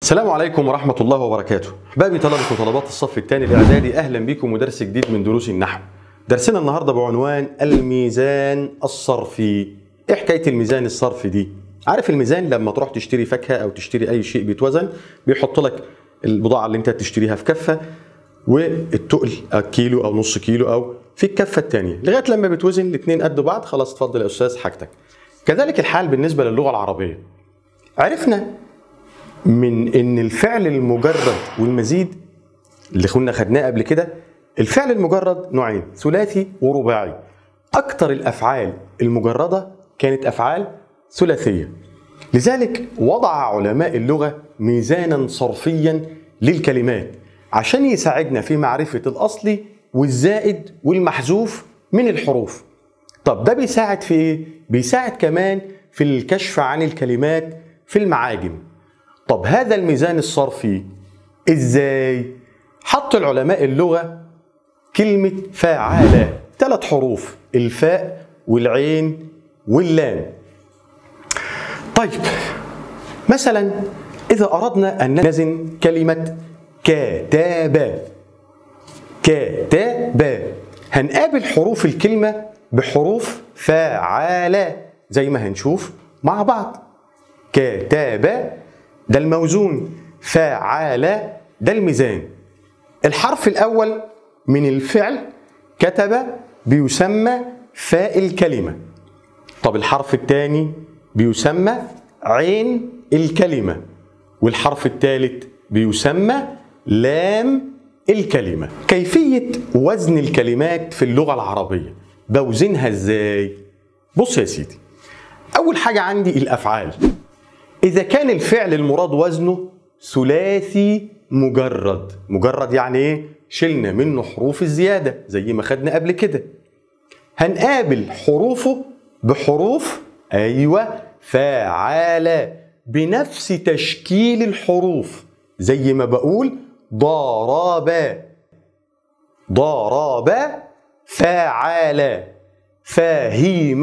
السلام عليكم ورحمة الله وبركاته. أحبابي طلبة وطلبات الصف الثاني الإعدادي أهلا بكم ودرس جديد من دروس النحو. درسنا النهارده بعنوان الميزان الصرفي. إيه حكاية الميزان الصرفي دي؟ عارف الميزان لما تروح تشتري فاكهة أو تشتري أي شيء بيتوزن بيحط لك البضاعة اللي أنت تشتريها في كفة والتقل كيلو أو نص كيلو أو في الكفة الثانية لغاية لما بتوزن الاثنين قد بعض خلاص اتفضل يا أستاذ حاجتك. كذلك الحال بالنسبة للغة العربية. عرفنا من ان الفعل المجرد والمزيد اللي كنا خدناه قبل كده الفعل المجرد نوعين ثلاثي ورباعي اكتر الافعال المجرده كانت افعال ثلاثيه لذلك وضع علماء اللغه ميزانا صرفيا للكلمات عشان يساعدنا في معرفه الاصلي والزائد والمحذوف من الحروف طب ده بيساعد في ايه بيساعد كمان في الكشف عن الكلمات في المعاجم طب هذا الميزان الصرفي ازاي حط العلماء اللغه كلمه فاعل ثلاث حروف الفاء والعين واللام طيب مثلا اذا اردنا ان نزن كلمه كتاب كتاب هنقابل حروف الكلمه بحروف فاعل زي ما هنشوف مع بعض كتاب ده الموزون فعال ده الميزان الحرف الأول من الفعل كتب بيسمى فاء الكلمة طب الحرف الثاني بيسمى عين الكلمة والحرف الثالث بيسمى لام الكلمة كيفية وزن الكلمات في اللغة العربية بوزنها ازاي بص يا سيدي أول حاجة عندي الأفعال إذا كان الفعل المراد وزنه ثلاثي مجرد مجرد يعني إيه؟ شلنا منه حروف الزيادة زي ما خدنا قبل كده هنقابل حروفه بحروف أيوة فعال بنفس تشكيل الحروف زي ما بقول ضرب ضرب فعال فهيم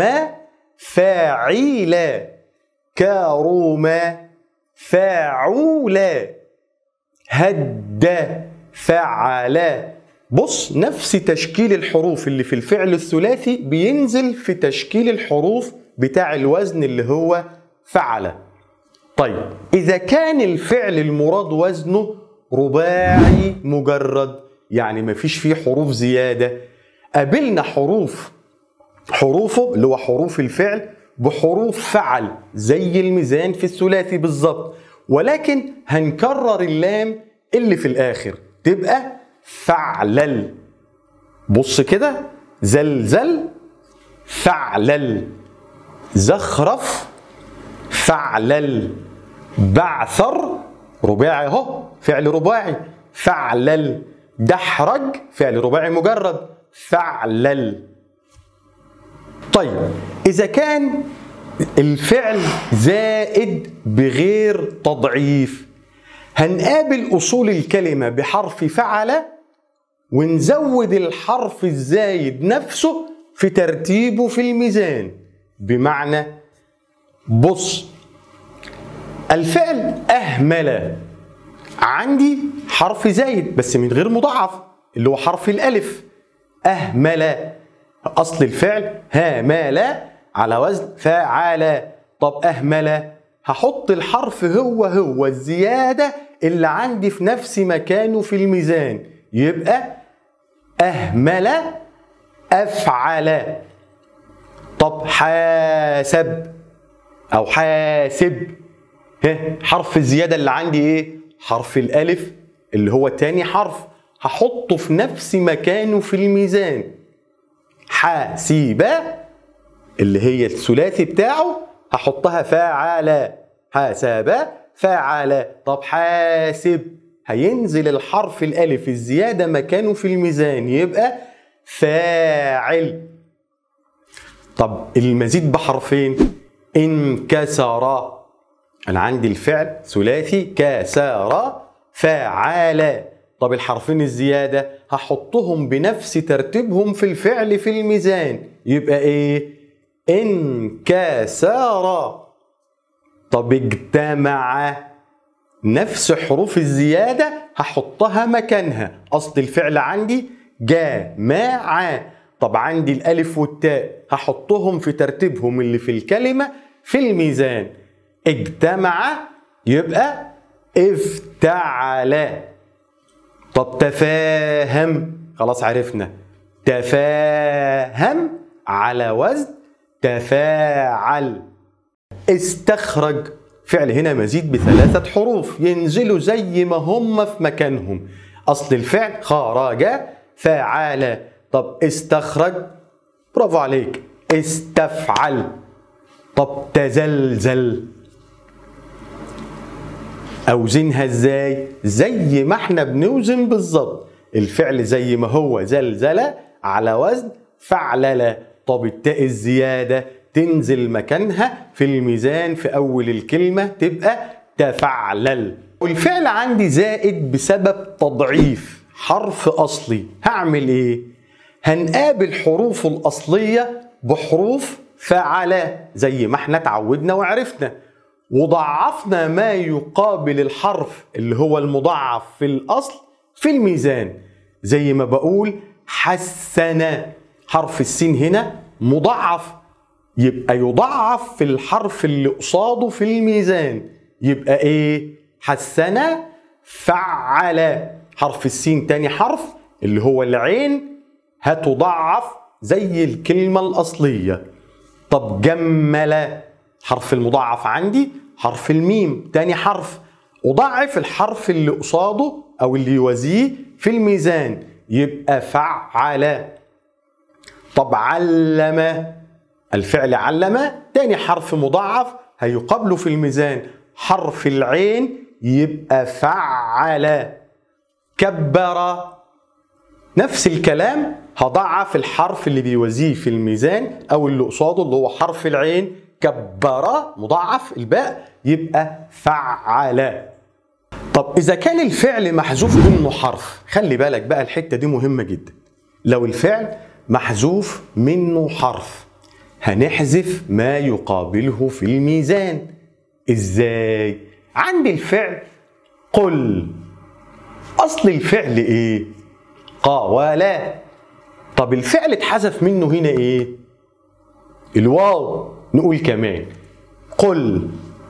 فاعيلا كروما فاعولا هد فعل بص نفس تشكيل الحروف اللي في الفعل الثلاثي بينزل في تشكيل الحروف بتاع الوزن اللي هو فعل طيب إذا كان الفعل المراد وزنه رباعي مجرد يعني مفيش فيه حروف زيادة قابلنا حروف حروفه اللي هو حروف الفعل بحروف فعل زي الميزان في الثلاثي بالظبط ولكن هنكرر اللام اللي في الاخر تبقى فعلل بص كده زلزل فعلل زخرف فعلل بعثر رباعي اهو فعل رباعي فعلل دحرج فعل رباعي مجرد فعلل طيب إذا كان الفعل زائد بغير تضعيف هنقابل أصول الكلمة بحرف فعل ونزود الحرف الزايد نفسه في ترتيبه في الميزان بمعنى بص الفعل أهمل عندي حرف زايد بس من غير مضاعف اللي هو حرف الألف أهمل اصل الفعل هامل على وزن فعل طب اهمل هحط الحرف هو هو الزياده اللي عندي في نفس مكانه في الميزان يبقى اهمل افعل طب حاسب او حاسب حرف الزياده اللي عندي ايه حرف الالف اللي هو تاني حرف هحطه في نفس مكانه في الميزان حاسبة اللي هي الثلاثي بتاعه هحطها فاعل حاسب فاعل طب حاسب هينزل الحرف الالف الزيادة مكانه في الميزان يبقى فاعل طب المزيد بحرفين انكسر انا عندي الفعل ثلاثي كسر فاعل طب الحرفين الزيادة هحطهم بنفس ترتيبهم في الفعل في الميزان يبقى ايه انكسر طب اجتمع نفس حروف الزيادة هحطها مكانها أصل الفعل عندي جا ما ع طب عندي الألف والتاء هحطهم في ترتيبهم اللي في الكلمة في الميزان اجتمع يبقى افتعل طب تفاهم خلاص عرفنا تفاهم على وزن تفاعل استخرج فعل هنا مزيد بثلاثة حروف ينزلوا زي ما هم في مكانهم أصل الفعل خرج فعل طب استخرج برافو عليك استفعل طب تزلزل اوزنها ازاي زي ما احنا بنوزن بالظبط الفعل زي ما هو زلزل على وزن فعلل طب التاء الزياده تنزل مكانها في الميزان في اول الكلمه تبقى تفعلل والفعل عندي زائد بسبب تضعيف حرف اصلي هعمل ايه هنقابل حروفه الاصليه بحروف فعل زي ما احنا اتعودنا وعرفنا وضعفنا ما يقابل الحرف اللي هو المضاعف في الاصل في الميزان زي ما بقول حسن حرف السين هنا مضاعف يبقى يضعف في الحرف اللي قصاده في الميزان يبقى ايه حسن فعل حرف السين تاني حرف اللي هو العين هتضعف زي الكلمة الأصلية طب جمل حرف المضاعف عندي حرف الميم تاني حرف أضعف الحرف اللي قصاده أو اللي يوازيه في الميزان يبقى فعل طب علم الفعل علم تاني حرف مضاعف هيقابله في الميزان حرف العين يبقى فعل كبر نفس الكلام هضعف الحرف اللي بيوازيه في الميزان او اللي قصاده اللي هو حرف العين كبر مضاعف الباء يبقى فعل طب اذا كان الفعل محذوف منه حرف خلي بالك بقى الحته دي مهمه جدا لو الفعل محذوف منه حرف هنحذف ما يقابله في الميزان ازاي عندي الفعل قل اصل الفعل ايه قاولا طب الفعل اتحذف منه هنا ايه الواو نقول كمان قل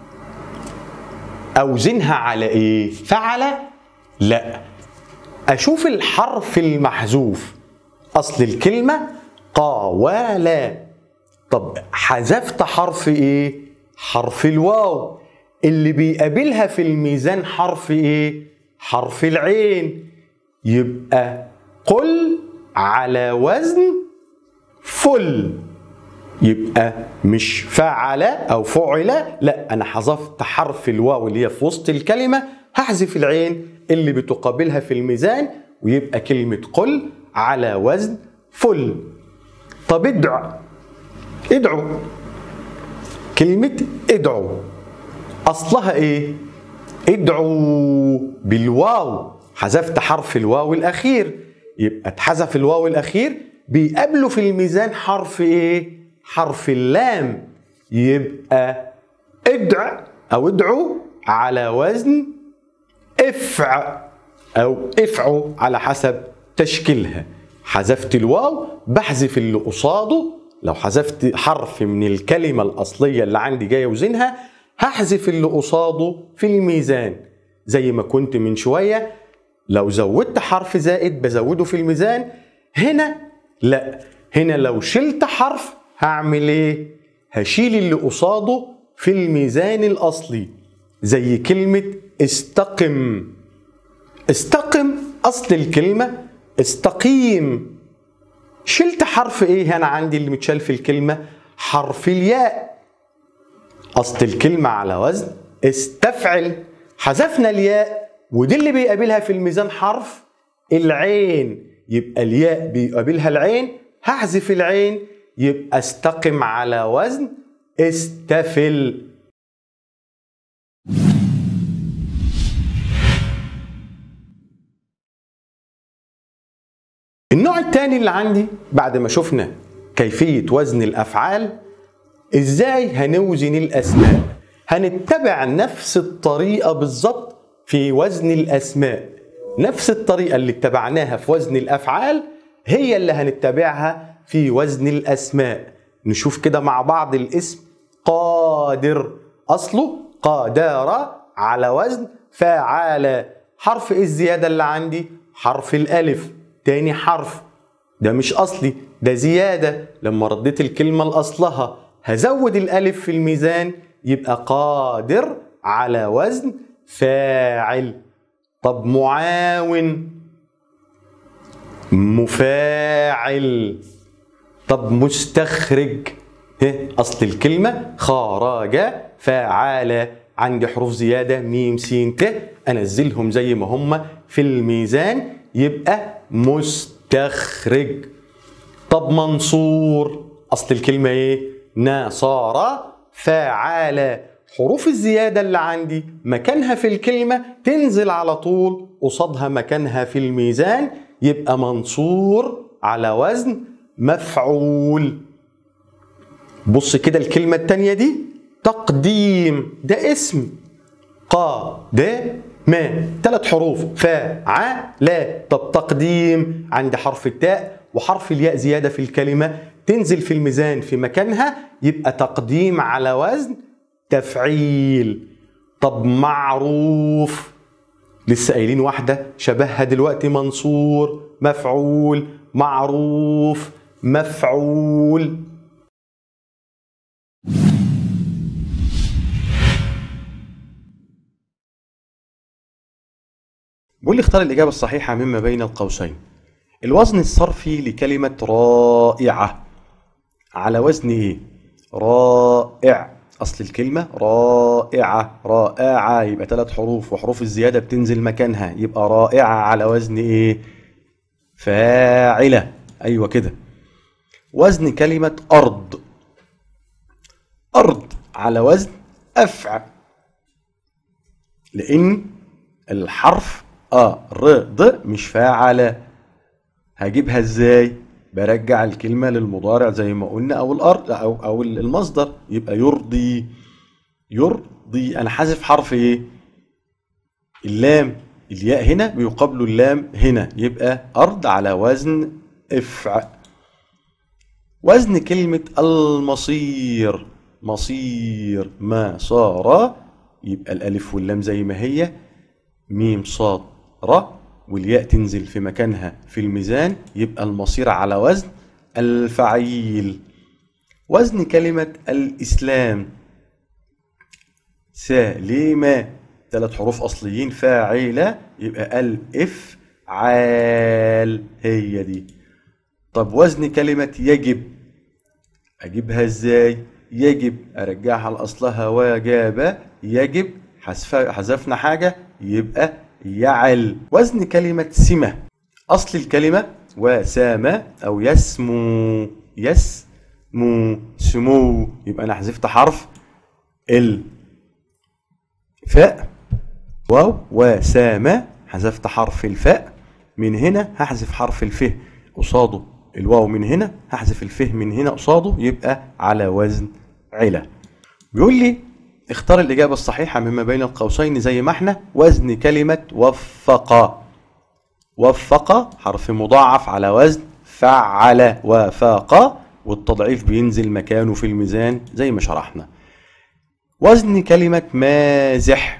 اوزنها على ايه فعل لا اشوف الحرف المحذوف اصل الكلمه قاولا طب حذفت حرف ايه حرف الواو اللي بيقابلها في الميزان حرف ايه حرف العين يبقى قل على وزن فل يبقى مش فعل او فعل لا انا حذفت حرف الواو اللي هي في وسط الكلمه هحذف العين اللي بتقابلها في الميزان ويبقى كلمه قل على وزن فل طب ادعو ادعو كلمه ادعو اصلها ايه ادعو بالواو حذفت حرف الواو الاخير يبقى اتحذف الواو الاخير بيقابله في الميزان حرف ايه حرف اللام يبقى ادع او ادعو على وزن افع او افعوا على حسب تشكيلها حذفت الواو بحذف اللي قصاده لو حذفت حرف من الكلمة الأصلية اللي عندي جاي أوزنها هحذف اللي قصاده في الميزان زي ما كنت من شوية لو زودت حرف زائد بزوده في الميزان هنا لا هنا لو شلت حرف هعمل ايه هشيل اللي قصاده في الميزان الاصلي زي كلمة استقم استقم اصل الكلمة استقيم شلت حرف ايه هنا عندي اللي متشال في الكلمة حرف الياء اصل الكلمة على وزن استفعل حذفنا الياء ودي اللي بيقابلها في الميزان حرف العين يبقى الياء بيقابلها العين هحذف العين يبقى استقم على وزن استفل النوع الثاني اللي عندي بعد ما شفنا كيفية وزن الأفعال إزاي هنوزن الأسماء هنتبع نفس الطريقة بالظبط في وزن الأسماء نفس الطريقة اللي اتبعناها في وزن الأفعال هي اللي هنتبعها في وزن الأسماء نشوف كده مع بعض الاسم قادر أصله قادر على وزن فعال حرف ايه الزيادة اللي عندي حرف الألف تاني حرف ده مش أصلي ده زيادة لما رديت الكلمة لأصلها هزود الألف في الميزان يبقى قادر على وزن فاعل طب معاون مفاعل طب مستخرج إيه؟ اصل الكلمه خرج فعال عندي حروف زياده ميم سين ت انزلهم زي ما هم في الميزان يبقى مستخرج طب منصور اصل الكلمه ايه نصارى فعال حروف الزياده اللي عندي مكانها في الكلمه تنزل على طول قصادها مكانها في الميزان يبقى منصور على وزن مفعول بص كده الكلمة التانية دي تقديم ده اسم قا د ما ثلاث حروف فا ع لا طب تقديم عند حرف التاء وحرف الياء زيادة في الكلمة تنزل في الميزان في مكانها يبقى تقديم على وزن تفعيل طب معروف لسه قايلين واحدة شبهها دلوقتي منصور مفعول معروف مفعول بيقول لي اختار الإجابة الصحيحة مما بين القوسين الوزن الصرفي لكلمة رائعة على وزن ايه؟ رائع أصل الكلمة رائعة رائعة يبقى ثلاث حروف وحروف الزيادة بتنزل مكانها يبقى رائعة على وزن ايه؟ فاعلة أيوة كده وزن كلمة أرض أرض على وزن أفعى لأن الحرف أ ر ض مش فاعلة هجيبها ازاي؟ برجع الكلمة للمضارع زي ما قلنا أو الأرض أو أو المصدر يبقى يرضي يرضي أنا حذف حرف إيه؟ اللام الياء هنا بيقابله اللام هنا يبقى أرض على وزن افع وزن كلمة المصير مصير ما صار يبقى الألف واللام زي ما هي ميم صاد ر والياء تنزل في مكانها في الميزان يبقى المصير على وزن الفعيل وزن كلمة الإسلام سالمة ثلاث حروف أصليين فاعلة يبقى الإف عال هي دي طب وزن كلمة يجب أجيبها إزاي؟ يجب أرجعها لأصلها وجاب يجب حذفنا حاجة يبقى يعل وزن كلمة سمة أصل الكلمة وسام أو يسمو يسمو سمو يبقى أنا حذفت حرف ال فاء واو وسام حذفت حرف الفاء من هنا هحذف حرف الف قصاده الواو من هنا هحذف الفه من هنا قصاده يبقى على وزن علا بيقول لي اختار الإجابة الصحيحة مما بين القوسين زي ما احنا وزن كلمة وفق وفق حرف مضاعف على وزن فعل وفاق والتضعيف بينزل مكانه في الميزان زي ما شرحنا وزن كلمة مازح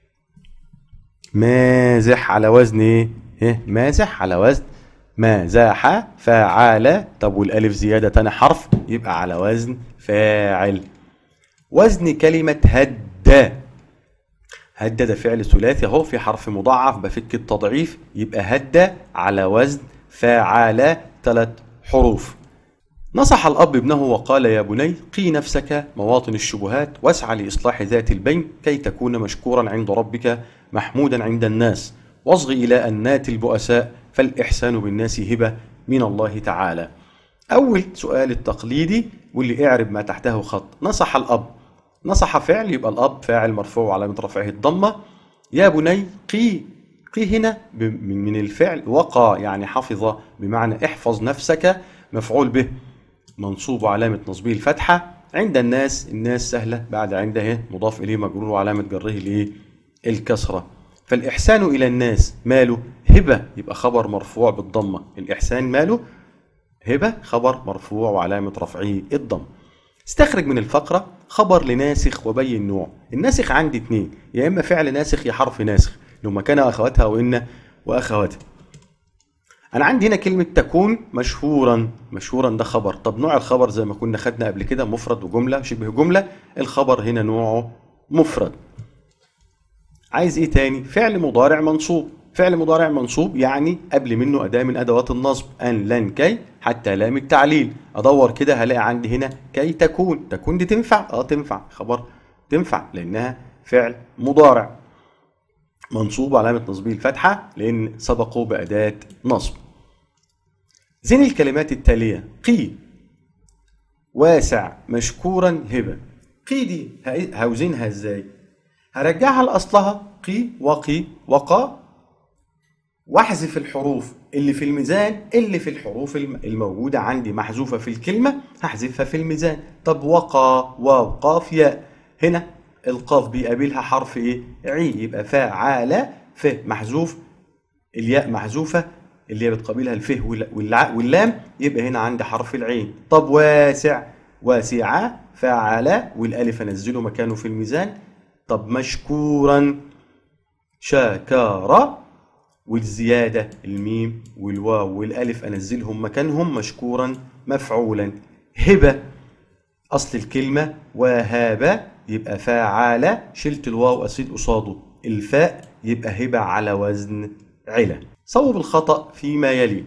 مازح على وزن ايه؟ إيه؟ مازح على وزن مازح فعال طب والالف زيادة تاني حرف يبقى على وزن فاعل وزن كلمة هدى هدى ده فعل ثلاثي اهو في حرف مضاعف بفك التضعيف يبقى هدى على وزن فعال ثلاث حروف نصح الأب ابنه وقال يا بني قي نفسك مواطن الشبهات واسعى لإصلاح ذات البين كي تكون مشكورا عند ربك محمودا عند الناس واصغ إلى أنات البؤساء فالإحسان بالناس هبة من الله تعالى أول سؤال التقليدي واللي اعرب ما تحته خط نصح الأب نصح فعل يبقى الأب فاعل مرفوع علامة رفعه الضمة يا بني قي قي هنا من الفعل وقى يعني حفظ بمعنى احفظ نفسك مفعول به منصوب وعلامة نصبه الفتحة عند الناس الناس سهلة بعد عنده مضاف إليه مجرور وعلامة جره الإيه الكسرة فالإحسان إلى الناس ماله هبة يبقى خبر مرفوع بالضمة الإحسان ماله هبة خبر مرفوع وعلامة رفعه الضم استخرج من الفقرة خبر لناسخ وبين نوع الناسخ عندي اتنين يا إما فعل ناسخ يا حرف ناسخ لما كان أخواتها وإن وأخواتها أنا عندي هنا كلمة تكون مشهورا مشهورا ده خبر طب نوع الخبر زي ما كنا خدنا قبل كده مفرد وجملة شبه جملة الخبر هنا نوعه مفرد عايز ايه تاني فعل مضارع منصوب فعل مضارع منصوب يعني قبل منه أداة من أدوات النصب أن لن كي حتى لام التعليل أدور كده هلاقي عندي هنا كي تكون تكون دي تنفع اه تنفع خبر تنفع لأنها فعل مضارع منصوب علامة نصبه الفتحة لأن سبقوا بأداة نصب زين الكلمات التالية قي واسع مشكورا هبة قي دي هوزنها ازاي هرجعها لأصلها قي وقي وقا واحذف الحروف اللي في الميزان اللي في الحروف الموجودة عندي محذوفة في الكلمة هحذفها في الميزان طب وقا واو قاف ياء هنا القاف بيقابلها حرف ايه عي يبقى فاعل ف محذوف الياء محذوفة اللي هي بتقابلها الفه واللام يبقى هنا عندي حرف العين طب واسع واسعة فعل والالف انزله مكانه في الميزان طب مشكورا شاكارا والزيادة الميم والواو والألف أنزلهم مكانهم مشكورا مفعولا هبة أصل الكلمة وهاب يبقى فاعل شلت الواو أسيد قصاده الفاء يبقى هبة على وزن علا صوب الخطأ فيما يلي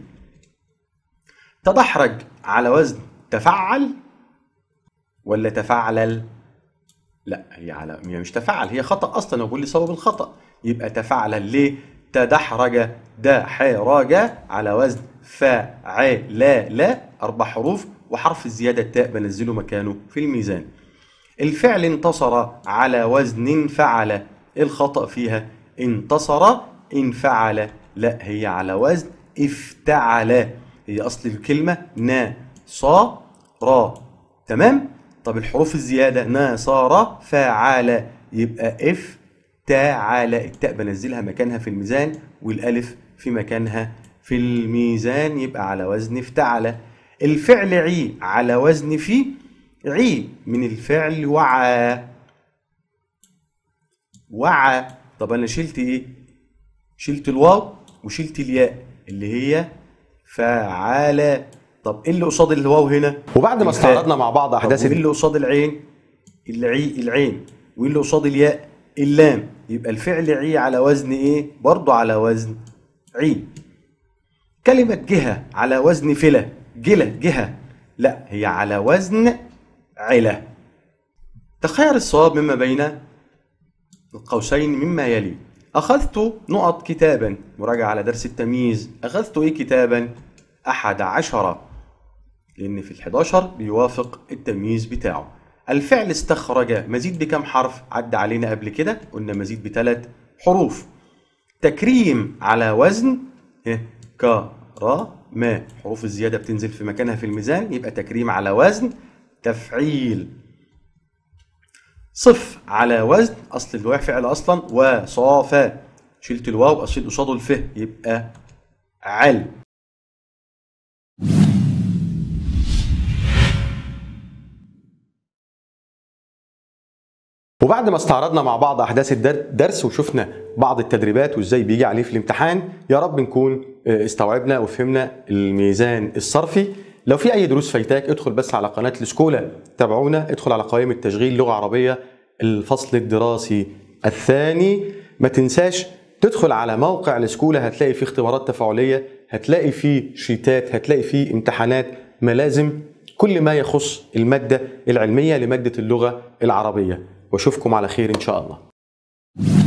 تدحرج على وزن تفعل ولا تفعلل لا هي على هي مش تفعل هي خطأ أصلا وبقول لي صوب الخطأ يبقى تفعل ليه تدحرج دحرج على وزن فعل لا أربع حروف وحرف الزيادة التاء بنزله مكانه في الميزان الفعل انتصر على وزن فعل الخطأ فيها انتصر إن فعل لا هي على وزن افتعل هي أصل الكلمة نا صا را تمام طب الحروف الزيادة نا صار فعل يبقى اف تعال التاء بنزلها مكانها في الميزان والالف في مكانها في الميزان يبقى على وزن افتعل الفعل عي على وزن في عي من الفعل وعى وعى طب انا شلت ايه شلت الواو وشلت الياء اللي هي فعال طب ايه اللي قصاد الواو هنا وبعد ما استعرضنا مع بعض احداث ايه اللي قصاد العين العي العين وايه اللي قصاد الياء اللام يبقى الفعل عي على وزن ايه برضو على وزن عي كلمة جهة على وزن فلة جلة جهة لا هي على وزن علة تخير الصواب مما بين القوسين مما يلي أخذت نقط كتابا مراجعة على درس التمييز أخذت إيه كتابا أحد عشر لأن في الحداشر بيوافق التمييز بتاعه الفعل استخرج مزيد بكم حرف عدى علينا قبل كده قلنا مزيد بثلاث حروف تكريم على وزن ك را ما حروف الزيادة بتنزل في مكانها في الميزان يبقى تكريم على وزن تفعيل صف على وزن أصل الواو فعل أصلا وصافا شلت الواو أصيل قصاده الفه يبقى عل وبعد ما استعرضنا مع بعض احداث الدرس وشفنا بعض التدريبات وازاي بيجي عليه في الامتحان يا رب نكون استوعبنا وفهمنا الميزان الصرفي لو في اي دروس فايتاك ادخل بس على قناه السكولا تابعونا ادخل على قوائم التشغيل لغه عربيه الفصل الدراسي الثاني ما تنساش تدخل على موقع السكولا هتلاقي فيه اختبارات تفاعليه هتلاقي فيه شيتات هتلاقي فيه امتحانات ملازم كل ما يخص الماده العلميه لماده اللغه العربيه واشوفكم على خير ان شاء الله